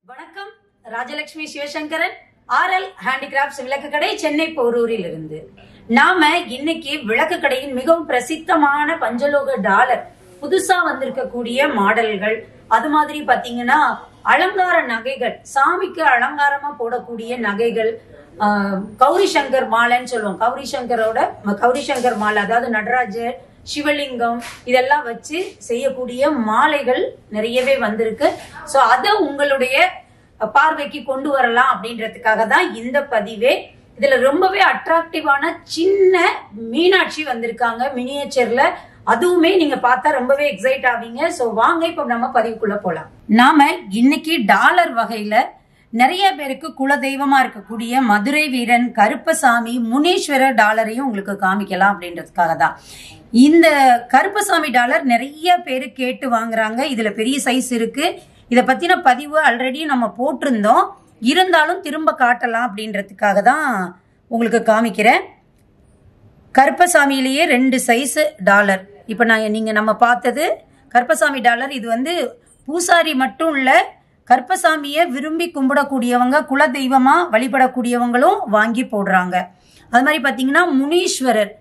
வணக்கம் Rajalakshmi Sivasankaran RL handicrafts விளக்கு கடை சென்னை போரூரில் இருந்து நாம இன்னைக்கு விளக்கு கடையின் மிகவும் பிரசித்தமான பஞ்சலோக டாலர் புதுசா வந்திருக்கக்கூடிய மாடல்கள் அது மாதிரி பாத்தீங்கன்னா அலங்கார நகைகள் சாமிக்கு அலங்காரமா போடக்கூடிய நகைகள் ஆஹ், கௌரி சங்கர் மாலைன்னு சொல்லுவோம் கௌரி சங்கரோட கௌரி சங்கர் மாலை அதாவது நடராஜர் சிவலிங்கம் இதெல்லாம் வச்சு செய்யக்கூடிய மாலைகள் நிறையவே வந்திருக்கு சோ அத உங்களுடைய பார்வைக்கு கொண்டு வரலாம் அப்படின்றதுக்காக தான் இந்த பதிவே இதுல ரொம்பவே அட்ராக்டிவான சின்ன மீனாட்சி வந்திருக்காங்க மினியேச்சர்ல அதுவுமே நீங்க பார்த்தா ரொம்பவே எக்ஸைட் ஆவீங்க சோ வாங்க இப்ப நம்ம பதிவுக்குள்ள போலாம் நாம இன்னைக்கு டாலர் வகையில நிறைய பேருக்கு குலதெய்வமா இருக்கக்கூடிய மதுரை வீரன் கருப்பசாமி முனீஸ்வரர் டாலரையும் உங்களுக்கு காமிக்கலாம் அப்படின்றதுக்காக தான் இந்த கருப்பசாமி டாலர் நிறைய பேர் கேட்டு வாங்குறாங்க இதுல பெரிய சைஸ் இருக்கு இதை பத்தின பதிவு ஆல்ரெடி நம்ம போட்டிருந்தோம் இருந்தாலும் திரும்ப காட்டலாம் அப்படின்றதுக்காக தான் உங்களுக்கு காமிக்கிறேன் கருப்பசாமியிலேயே ரெண்டு சைஸ் டாலர் இப்போ நான் நீங்கள் நம்ம பார்த்தது கருப்பசாமி டாலர் இது வந்து பூசாரி மட்டும் இல்லை கருப்பசாமியை விரும்பி கும்பிடக்கூடியவங்க குல தெய்வமாக வழிபடக்கூடியவங்களும் வாங்கி போடுறாங்க அது மாதிரி பார்த்தீங்கன்னா முனீஸ்வரர்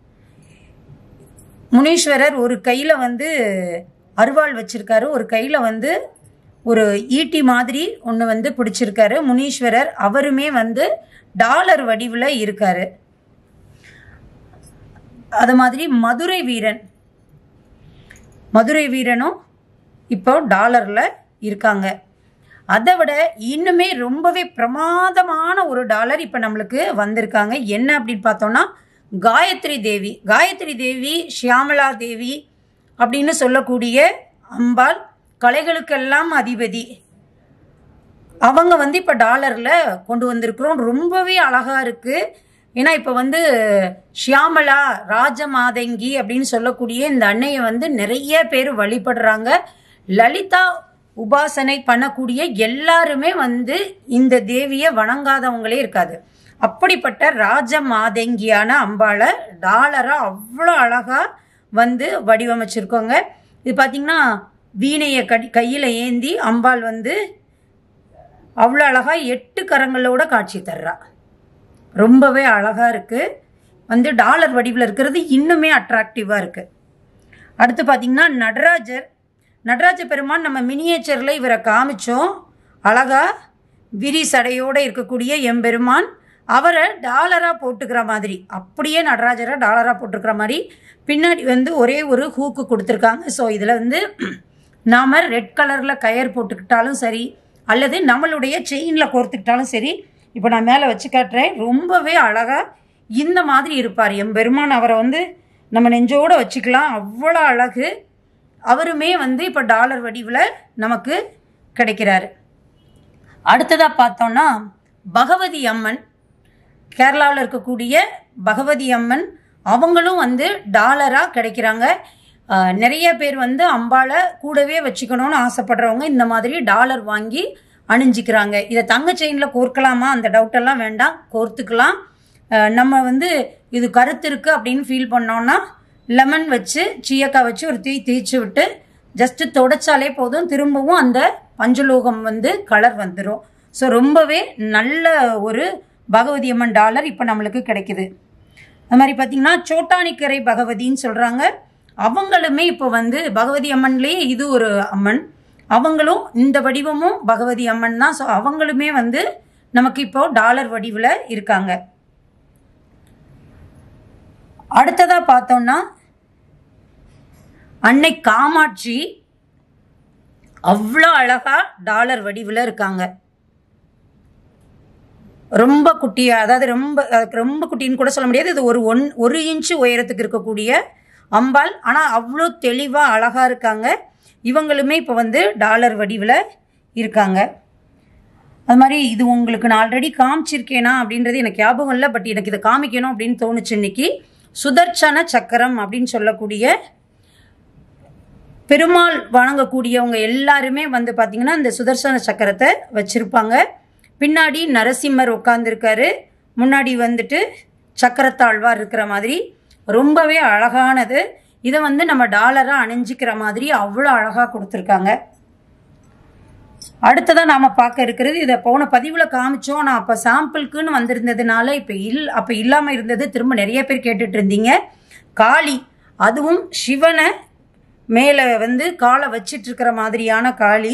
முனீஸ்வரர் ஒரு கையில் வந்து அருவாள் வச்சிருக்காரு ஒரு கையில் வந்து ஒரு ஈட்டி மாதிரி ஒன்று வந்து பிடிச்சிருக்காரு முனீஸ்வரர் அவருமே வந்து டாலர் வடிவில் இருக்காரு அது மாதிரி மதுரை வீரன் மதுரை வீரனும் இப்போ டாலரில் இருக்காங்க அதை விட இன்னுமே ரொம்பவே பிரமாதமான ஒரு டாலர் இப்போ நம்மளுக்கு வந்திருக்காங்க என்ன அப்படின்னு பார்த்தோம்னா காயத்ரி தேவி காயத்ரி தேவி ஷியாமலா தேவி அப்படின்னு சொல்லக்கூடிய அம்பாள் கலைகளுக்கெல்லாம் அதிபதி அவங்க வந்து இப்போ டாலரில் கொண்டு வந்திருக்கிறோம் ரொம்பவே அழகாக இருக்குது ஏன்னா இப்போ வந்து ஷியாமலா ராஜமாதங்கி அப்படின்னு சொல்லக்கூடிய இந்த அன்னையை வந்து நிறைய பேர் வழிபடுறாங்க லலிதா உபாசனை பண்ணக்கூடிய எல்லாருமே வந்து இந்த தேவியை வணங்காதவங்களே இருக்காது அப்படிப்பட்ட ராஜமாதங்கியான அம்பாளை டாலரா அவ்வளோ அழகா வந்து வடிவமைச்சிருக்கோங்க இது பார்த்தீங்கன்னா வீணையை கடி கையில் ஏந்தி அம்பாள் வந்து அவ்வளோ அழகா எட்டு கரங்களோட காட்சி தர்றா ரொம்பவே அழகா இருக்கு வந்து டாலர் வடிவில் இருக்கிறது இன்னுமே அட்ராக்டிவாக இருக்கு அடுத்து பார்த்தீங்கன்னா நடராஜர் நடராஜ பெருமான் நம்ம மினியேச்சரில் இவரை காமிச்சோம் அழகா விரி சடையோடு இருக்கக்கூடிய எம்பெருமான் அவரை டாலராக போட்டுக்கிற மாதிரி அப்படியே நடராஜரை டாலராக போட்டுக்கிற மாதிரி பின்னாடி வந்து ஒரே ஒரு ஹூக்கு கொடுத்துருக்காங்க ஸோ இதில் வந்து நாம் ரெட் கலரில் கயர் போட்டுக்கிட்டாலும் சரி அல்லது நம்மளுடைய செயினில் கோர்த்துக்கிட்டாலும் சரி இப்போ நான் மேலே வச்சு காட்டுறேன் ரொம்பவே அழகாக இந்த மாதிரி இருப்பார் எம்பெருமான் அவரை வந்து நம்ம நெஞ்சோடு வச்சுக்கலாம் அவ்வளோ அழகு அவருமே வந்து இப்போ டாலர் வடிவில் நமக்கு கிடைக்கிறாரு அடுத்ததாக பார்த்தோம்னா பகவதி அம்மன் கேரளாவில் இருக்கக்கூடிய பகவதி அம்மன் அவங்களும் வந்து டாலராக கிடைக்கிறாங்க ஆஹ், நிறைய பேர் வந்து அம்பாளை கூடவே வச்சுக்கணும்னு ஆசைப்படுறவங்க இந்த மாதிரி டாலர் வாங்கி அணிஞ்சிக்கிறாங்க இதை தங்க செயினில் கோர்க்கலாமா அந்த டவுட்டெல்லாம் வேண்டாம் கோர்த்துக்கலாம் ஆஹ், நம்ம வந்து இது கருத்து இருக்குது அப்படின்னு ஃபீல் பண்ணோன்னா லெமன் வச்சு சீயக்காய் வச்சு ஒரு தீ தேய்ச்சி விட்டு ஜஸ்ட்டு தொடச்சாலே போதும் திரும்பவும் அந்த பஞ்சலோகம் வந்து கலர் வந்துடும் ஸோ ரொம்பவே நல்ல ஒரு பகவதி அம்மன் டாலர் இப்போ நம்மளுக்கு கிடைக்குது அது மாதிரி பார்த்தீங்கன்னா சோட்டானிக்கரை பகவதின்னு சொல்கிறாங்க அவங்களுமே இப்போ வந்து பகவதி அம்மன்லேயே இது ஒரு அம்மன் அவங்களும் இந்த வடிவமும் பகவதி அம்மன் தான் ஸோ அவங்களுமே வந்து நமக்கு இப்போ டாலர் வடிவில் இருக்காங்க அடுத்ததாக பார்த்தோம்னா அன்னை காமாட்சி அவ்வளோ அழகா டாலர் வடிவில் இருக்காங்க ரொம்ப குட்டியா அதாவது ரொம்ப அதுக்கு ரொம்ப குட்டின்னு கூட சொல்ல முடியாது இது ஒரு ஒன் ஒரு இன்ச்சு உயரத்துக்கு இருக்கக்கூடிய அம்பாள் ஆனால் அவ்வளோ தெளிவாக அழகாக இருக்காங்க இவங்களுமே இப்போ வந்து டாலர் வடிவில் இருக்காங்க அது மாதிரி இது உங்களுக்கு நான் ஆல்ரெடி காமிச்சிருக்கேனா அப்படின்றது எனக்கு ஞாபகம் இல்லை பட் எனக்கு இதை காமிக்கணும் அப்படின்னு தோணுச்சு இன்னைக்கு சுதர்சன சக்கரம் அப்படின்னு சொல்லக்கூடிய பெருமாள் வணங்கக்கூடியவங்க எல்லாருமே வந்து பார்த்திங்கன்னா இந்த சுதர்சன சக்கரத்தை வச்சுருப்பாங்க பின்னாடி நரசிம்மர் உட்காந்துருக்காரு முன்னாடி வந்துட்டு சக்கரத்தாழ்வார் இருக்கிற மாதிரி ரொம்பவே அழகானது இதை வந்து நம்ம டாலராக அணிஞ்சிக்கிற மாதிரி அவ்வளோ அழகாக கொடுத்துருக்காங்க அடுத்ததாக நாம் பார்க்க இருக்கிறது இதை போன பதிவில் காமிச்சோம் நான் அப்போ சாம்பிளுக்குன்னு வந்திருந்ததுனால இப்போ இல் அப்போ இல்லாமல் இருந்தது திரும்ப நிறைய பேர் கேட்டுட்டு இருந்தீங்க காளி அதுவும் சிவனை மேலே வந்து காலை வச்சிட்டு இருக்கிற மாதிரியான காளி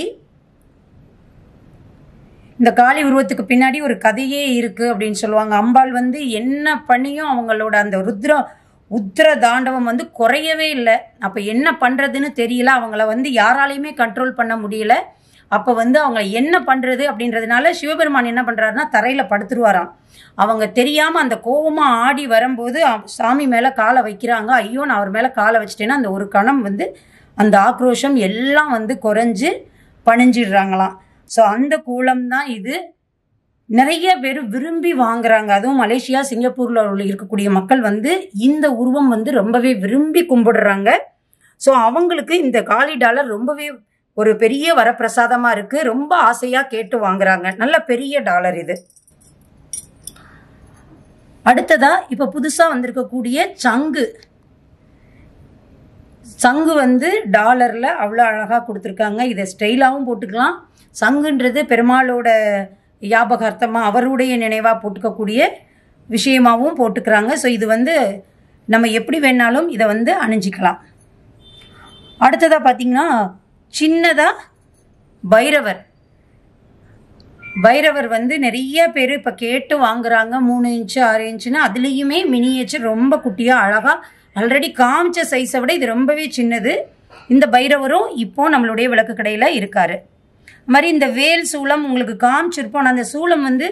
இந்த காளி உருவத்துக்கு பின்னாடி ஒரு கதையே இருக்கு அப்படின்னு சொல்லுவாங்க அம்பாள் வந்து என்ன பண்ணியும் அவங்களோட அந்த ருத்ர உத்திர தாண்டவம் வந்து குறையவே இல்லை அப்போ என்ன பண்ணுறதுன்னு தெரியல அவங்கள வந்து யாராலையுமே கண்ட்ரோல் பண்ண முடியல அப்போ வந்து அவங்க என்ன பண்ணுறது அப்படின்றதுனால சிவபெருமான் என்ன பண்ணுறாருன்னா தரையில் படுத்துருவாராம் அவங்க தெரியாமல் அந்த கோவமாக ஆடி வரும்போது அவ- சாமி மேலே காலை வைக்கிறாங்க ஐயோ நான் அவர் மேலே காலை வச்சிட்டேன்னா அந்த ஒரு கணம் வந்து அந்த ஆக்ரோஷம் எல்லாம் வந்து குறைஞ்சு பணிஞ்சிடுறாங்களாம் ஸோ அந்த கூலம் தான் இது நிறைய பேர் விரும்பி வாங்குறாங்க அதுவும் மலேசியா சிங்கப்பூர்ல உள்ள இருக்கக்கூடிய மக்கள் வந்து இந்த உருவம் வந்து ரொம்பவே விரும்பி கும்பிடுறாங்க ஸோ அவங்களுக்கு இந்த காலி டாலர் ரொம்பவே ஒரு பெரிய வரப்பிரசாதமா இருக்கு ரொம்ப ஆசையா கேட்டு வாங்குறாங்க நல்ல பெரிய டாலர் இது அடுத்ததா இப்ப புதுசா வந்திருக்கக்கூடிய சங்கு சங்கு வந்து டாலரில் அவ்வளோ அழகாக கொடுத்துருக்காங்க இதை ஸ்டைலாகவும் போட்டுக்கலாம் சங்குன்றது பெருமாளோட ஞாபகார்த்தமாக அவருடைய நினைவாக போட்டுக்கக்கூடிய விஷயமாகவும் போட்டுக்கிறாங்க ஸோ இது வந்து நம்ம எப்படி வேணாலும் இதை வந்து அணிஞ்சிக்கலாம் அடுத்ததாக பார்த்தீங்கன்னா சின்னதாக பைரவர் பைரவர் வந்து நிறைய பேர் இப்போ கேட்டு வாங்குறாங்க மூணு இன்ச்சு ஆறு இன்ச்சுன்னு அதுலேயுமே மினியேச்சர் ரொம்ப குட்டியாக அழகாக ஆல்ரெடி காமிச்ச சைஸை விட இது ரொம்பவே சின்னது இந்த பைரவரும் இப்போ நம்மளுடைய விளக்கு கடையில் இருக்காரு அது மாதிரி இந்த வேல் சூளம் உங்களுக்கு காமிச்சிருப்போம் நான் அந்த சூளம் வந்து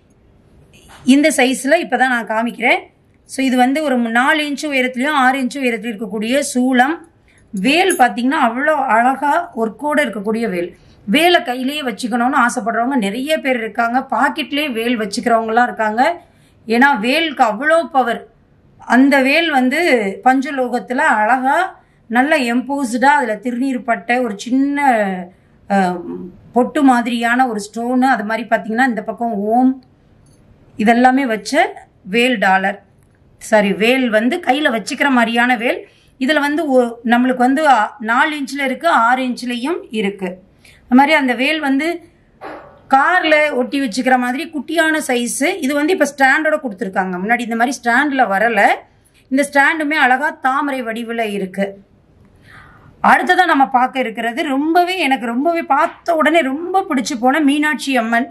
இந்த சைஸில் இப்போ தான் நான் காமிக்கிறேன் ஸோ இது வந்து ஒரு நாலு இன்ச்சு உயரத்துலையும் ஆறு இன்ச்சு உயரத்துலையும் இருக்கக்கூடிய சூளம் வேல் பார்த்தீங்கன்னா அவ்வளோ அழகாக ஒர்க்கோடு இருக்கக்கூடிய வேல் வேலை கையிலேயே வச்சுக்கணும்னு ஆசைப்படுறவங்க நிறைய பேர் இருக்காங்க பாக்கெட்லேயே வேல் வச்சுக்கிறவங்களாம் இருக்காங்க ஏன்னா வேலுக்கு அவ்வளோ பவர் அந்த வேல் வந்து பஞ்சலோகத்தில் அழகாக நல்ல எம்போஸ்டாக அதில் திருநீர் பட்டை ஒரு சின்ன அஹ், பொட்டு மாதிரியான ஒரு ஸ்டோனு அது மாதிரி பார்த்தீங்கன்னா இந்த பக்கம் ஓம் இதெல்லாமே வச்ச வேல் டாலர் சாரி வேல் வந்து கையில் வச்சுக்கிற மாதிரியான வேல் இதில் வந்து ஒ- நம்மளுக்கு வந்து ஆ- நாலு இன்ச்சில் இருக்குது ஆறு இன்ச்லேயும் இருக்குது அது மாதிரி அந்த வேல் வந்து காரில் ஒட்டி வச்சுக்கிற மாதிரி குட்டியான சைஸு இது வந்து இப்போ ஸ்டாண்டோட கொடுத்துருக்காங்க முன்னாடி இந்த மாதிரி ஸ்டாண்டில் வரலை இந்த ஸ்டாண்டுமே அழகாக தாமரை வடிவில் இருக்குது அடுத்ததாக நம்ம பார்க்க இருக்கிறது ரொம்பவே எனக்கு ரொம்பவே பார்த்த உடனே ரொம்ப பிடிச்சு போன மீனாட்சி அம்மன்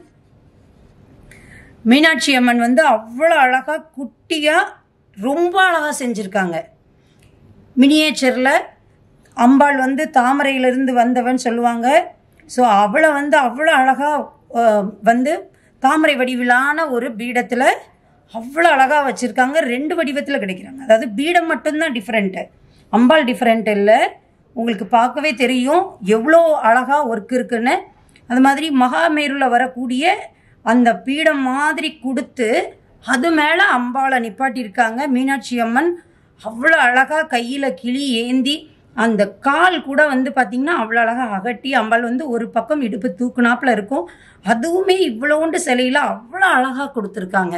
மீனாட்சி அம்மன் வந்து அவ்வளோ அழகாக குட்டியாக ரொம்ப அழகாக செஞ்சுருக்காங்க மினியேச்சரில் அம்பாள் வந்து தாமரையிலிருந்து வந்தவன் சொல்லுவாங்க ஸோ அவளை வந்து அவ்வளோ அழகாக வந்து தாமரை வடிவிலான ஒரு பீடத்தில் அவ்வளோ அழகாக வச்சுருக்காங்க ரெண்டு வடிவத்தில் கிடைக்கிறாங்க அதாவது பீடம் மட்டும்தான் டிஃப்ரெண்ட்டு அம்பாள் டிஃப்ரெண்ட் இல்லை உங்களுக்கு பார்க்கவே தெரியும் எவ்வளோ அழகாக ஒர்க் இருக்குன்னு அது மாதிரி மகாமேருவில் வரக்கூடிய அந்த பீடம் மாதிரி கொடுத்து அது மேலே அம்பாளை நிப்பாட்டியிருக்காங்க மீனாட்சி அம்மன் அவ்வளோ அழகாக கையில் கிளி ஏந்தி அந்த கால் கூட வந்து பார்த்திங்கன்னா அவ்வளோ அழகாக அகட்டி அம்பாள் வந்து ஒரு பக்கம் இடுப்பு தூக்குனாப்புல இருக்கும் அதுவுமே இவ்வளோண்டு சிலையில் அவ்வளோ அழகாக கொடுத்துருக்காங்க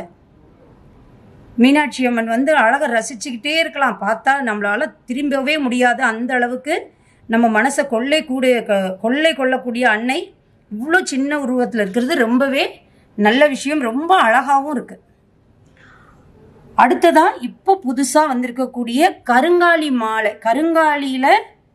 மீனாட்சி அம்மன் வந்து அழகை ரசிச்சுக்கிட்டே இருக்கலாம் பார்த்தா நம்மளால திரும்பவே முடியாது அந்த அளவுக்கு நம்ம மனசை கொள்ளை கூடிய க- கொள்ளை கொள்ளக்கூடிய அன்னை இவ்வளோ சின்ன உருவத்தில் இருக்கிறது ரொம்பவே நல்ல விஷயம் ரொம்ப அழகாகவும் இருக்கு அடுத்ததா இப்போ புதுசாக வந்திருக்கக்கூடிய கருங்காலி மாலை கருங்காலியில்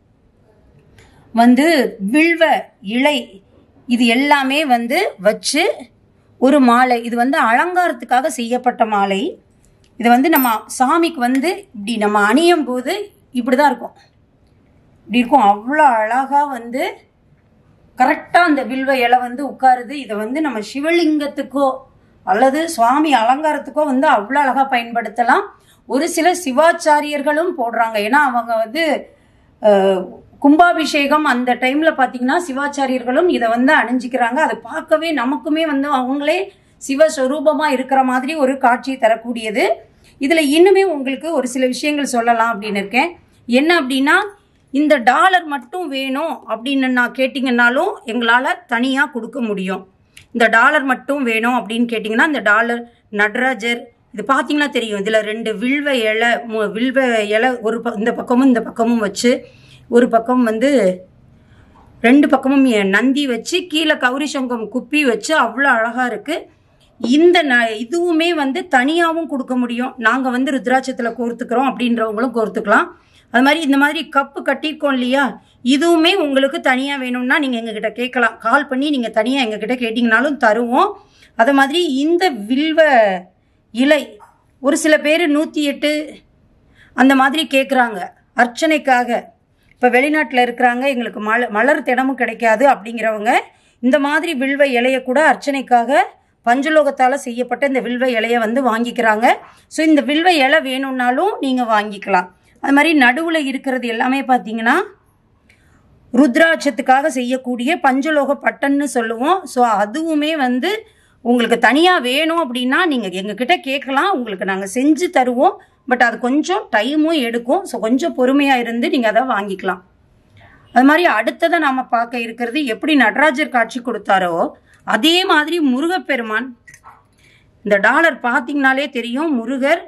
வந்து வில்வ இலை இது எல்லாமே வந்து வச்சு ஒரு மாலை இது வந்து அலங்காரத்துக்காக செய்யப்பட்ட மாலை இது வந்து நம்ம சாமிக்கு வந்து இப்படி நம்ம அணியும் போது இப்படி தான் இருக்கும் இப்படி இருக்கும் அவ்வளோ அழகாக வந்து கரெக்டாக அந்த வில்வ இலை வந்து உட்காருது இதை வந்து நம்ம சிவலிங்கத்துக்கோ அல்லது சுவாமி அலங்காரத்துக்கோ வந்து அவ்வளோ அழகாக பயன்படுத்தலாம் ஒரு சில சிவாச்சாரியர்களும் போடுறாங்க ஏன்னா அவங்க வந்து அஹ், கும்பாபிஷேகம் அந்த டைமில் பார்த்தீங்கன்னா சிவாச்சாரியர்களும் இதை வந்து அணிஞ்சிக்கிறாங்க அதை பார்க்கவே நமக்குமே வந்து அவங்களே சிவஸ்வரூபமாக இருக்கிற மாதிரி ஒரு காட்சி தரக்கூடியது இதில் இன்னுமே உங்களுக்கு ஒரு சில விஷயங்கள் சொல்லலாம் அப்படின்னு இருக்கேன் என்ன அப்படின்னா இந்த டாலர் மட்டும் வேணும் அப்படின்னு நான் கேட்டிங்கன்னாலும் எங்களால் தனியாக கொடுக்க முடியும் இந்த டாலர் மட்டும் வேணும் அப்படின்னு கேட்டிங்கன்னா இந்த டாலர் நடராஜர் இது பார்த்தீங்கன்னா தெரியும் இதில் ரெண்டு வில்வ இலை மு- வில்வ இலை ஒரு ப இந்த பக்கமும் இந்த பக்கமும் வச்சு ஒரு பக்கம் வந்து ரெண்டு பக்கமும் எ- நந்தி வச்சு கீழே கௌரி சங்கம் குப்பி வச்சு அவ்வளோ அழகா இருக்கு இந்த ந இதுவுமே வந்து தனியாகவும் கொடுக்க முடியும் நாங்கள் வந்து ருத்ராட்சத்தில் கோர்த்துக்கிறோம் அப்படின்றவங்களும் கோர்த்துக்கலாம் அது மாதிரி இந்த மாதிரி கப்பு கட்டியிருக்கோம் இல்லையா இதுவுமே உங்களுக்கு தனியாக வேணும்னா நீங்கள் எங்ககிட்ட கேட்கலாம் கால் பண்ணி நீங்கள் தனியாக எங்ககிட்ட கேட்டிங்கனாலும் தருவோம் அது மாதிரி இந்த வில்வ இலை ஒரு சில பேர் நூற்றி எட்டு அந்த மாதிரி கேட்குறாங்க அர்ச்சனைக்காக இப்போ வெளிநாட்டில் இருக்கிறாங்க எங்களுக்கு மல மலர் தினமும் கிடைக்காது அப்படிங்கிறவங்க இந்த மாதிரி வில்வ இலையை கூட அர்ச்சனைக்காக பஞ்சலோகத்தால் செய்யப்பட்ட இந்த வில்வ இலையை வந்து வாங்கிக்கிறாங்க ஸோ இந்த வில்வ இலை வேணும்னாலும் நீங்கள் வாங்கிக்கலாம் அது மாதிரி நடுவில் இருக்கிறது எல்லாமே பார்த்தீங்கன்னா ருத்ராட்சத்துக்காக செய்யக்கூடிய பஞ்சலோக பட்டன்னு சொல்லுவோம் ஸோ அதுவுமே வந்து உங்களுக்கு தனியாக வேணும் அப்படின்னா நீங்கள் எங்ககிட்ட கேட்கலாம் உங்களுக்கு நாங்கள் செஞ்சு தருவோம் பட் அது கொஞ்சம் டைமும் எடுக்கும் ஸோ கொஞ்சம் பொறுமையாக இருந்து நீங்கள் அதை வாங்கிக்கலாம் அது மாதிரி அடுத்ததை நாம் பார்க்க இருக்கிறது எப்படி நடராஜர் காட்சி கொடுத்தாரோ அதே மாதிரி முருகப்பெருமான் இந்த டாலர் பார்த்தீங்கனாலே தெரியும் முருகர்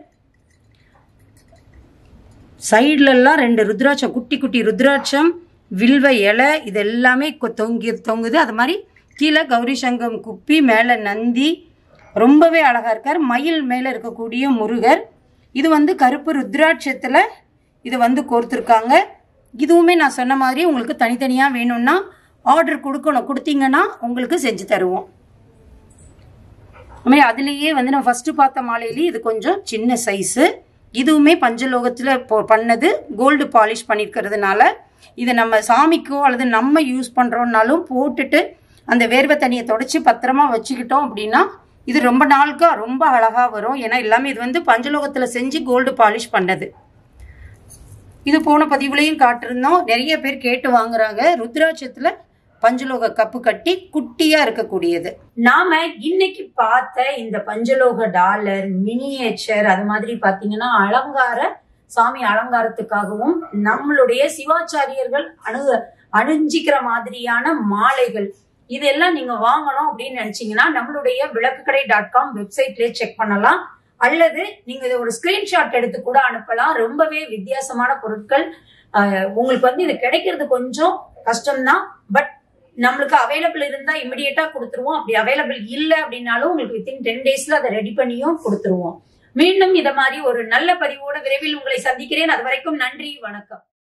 சைடுல எல்லாம் ரெண்டு ருத்ராட்சம் குட்டி குட்டி ருத்ராட்சம் வில்வ இலை இது எல்லாமே கொ- தொங்கி தொங்குது அது மாதிரி கீழே கௌரி சங்கம் குப்பி மேலே நந்தி ரொம்பவே அழகா இருக்கார் மயில் மேலே இருக்கக்கூடிய முருகர் இது வந்து கருப்பு ருத்ராட்சத்தில் இது வந்து கோர்த்துருக்காங்க இதுவுமே நான் சொன்ன மாதிரி உங்களுக்கு தனித்தனியாக வேணும்னா ஆர்டர் கொடுக்கணும் கொடுத்தீங்கன்னா உங்களுக்கு செஞ்சு தருவோம் அதுமாதிரி அதுலேயே வந்து நம்ம ஃபஸ்ட்டு பார்த்த மாலையிலேயே இது கொஞ்சம் சின்ன சைஸு இதுவுமே பஞ்சலோகத்தில் இப்போ பண்ணது கோல்டு பாலிஷ் பண்ணியிருக்கிறதுனால இதை நம்ம சாமிக்கோ அல்லது நம்ம யூஸ் பண்ணுறோன்னாலும் போட்டுட்டு அந்த வேர்வை தண்ணியை தொடச்சி பத்திரமா வச்சுக்கிட்டோம் அப்படின்னா இது ரொம்ப நாளுக்கு ரொம்ப அழகாக வரும் ஏன்னா எல்லாமே இது வந்து பஞ்சலோகத்தில் செஞ்சு கோல்டு பாலிஷ் பண்ணது இது போன பதிவுலையும் காட்டிருந்தோம் நிறைய பேர் கேட்டு வாங்குறாங்க ருத்ராட்சத்துல பஞ்சலோக கப்பு கட்டி குட்டியா இருக்கக்கூடியது நாம இன்னைக்கு பார்த்த இந்த பஞ்சலோக டாலர் மினியேச்சர் அது மாதிரி பாத்தீங்கன்னா அலங்கார சாமி அலங்காரத்துக்காகவும் நம்மளுடைய சிவாச்சாரியர்கள் அணு அணிஞ்சிக்கிற மாதிரியான மாலைகள் இதெல்லாம் நீங்க வாங்கணும் அப்படின்னு நினைச்சீங்கன்னா நம்மளுடைய விளக்குக்கடை டாட் காம் வெப்சைட்லயே செக் பண்ணலாம் அல்லது நீங்க இதை ஒரு ஸ்கிரீன்ஷாட் எடுத்து கூட அனுப்பலாம் ரொம்பவே வித்தியாசமான பொருட்கள் ஆஹ் உங்களுக்கு வந்து இது கிடைக்கிறது கொஞ்சம் கஷ்டம்தான் பட் நம்மளுக்கு அவைலபிள் இருந்தா இமிடியேட்டா கொடுத்துருவோம் அப்படி அவைலபிள் இல்லை அப்படின்னாலும் உங்களுக்கு வித்தின் டென் டேஸ்ல அதை ரெடி பண்ணியும் கொடுத்துருவோம் மீண்டும் இத மாதிரி ஒரு நல்ல பதிவோட விரைவில் உங்களை சந்திக்கிறேன் அது வரைக்கும் நன்றி வணக்கம்